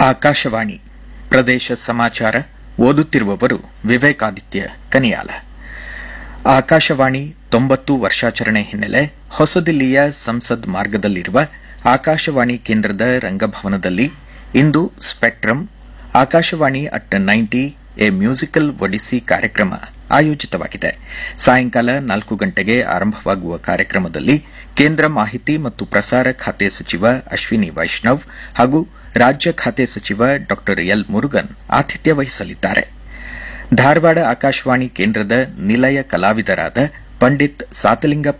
ಆಕಾಶವಾಣಿ ಪ್ರದೇಶ ಸಮಾಚಾರ ಓದುತ್ತಿರುವವರು ವಿವೇಕಾದಿತ್ಯ ಕನಿಯಾಲ ಆಕಾಶವಾಣಿ ತೊಂಬತ್ತು ವರ್ಷಾಚರಣೆ ಹಿನ್ನೆಲೆ ಹೊಸದಿಲ್ಲಿಯ ಸಂಸದ್ ಮಾರ್ಗದಲ್ಲಿರುವ ಆಕಾಶವಾಣಿ ಕೇಂದ್ರದ ರಂಗಭವನದಲ್ಲಿ ಇಂದು spectrum Akashvani at ninety a musical Odissi ಕಾರ್ಯಕ್ರಮ ಆಯೋಜಿತವಾಗಿದೆ ಸಾಯಂಕಾಲ ನಾಲ್ಕು ಗಂಟೆಗೆ ಆರಂಭವಾಗುವ ಕಾರ್ಯಕ್ರಮದಲ್ಲಿ ಕೇಂದ್ರ ಮಾಹಿತಿ ಮತ್ತು ಪ್ರಸಾರ ಖಾತೆ ಸಚಿವ ಅಶ್ವಿನಿ ವೈಷ್ಣವ್ ಹಾಗೂ ರಾಜ್ಯ ಖಾತೆ ಸಚಿವ ಡಾ ಎಲ್ ಮುರುಗನ್ ಆತಿಥ್ಯ ವಹಿಸಲಿದ್ದಾರೆ ಧಾರವಾಡ ಆಕಾಶವಾಣಿ ಕೇಂದ್ರದ ನಿಲಯ ಕಲಾವಿದರಾದ ಪಂಡಿತ್ ಸಾತಲಿಂಗ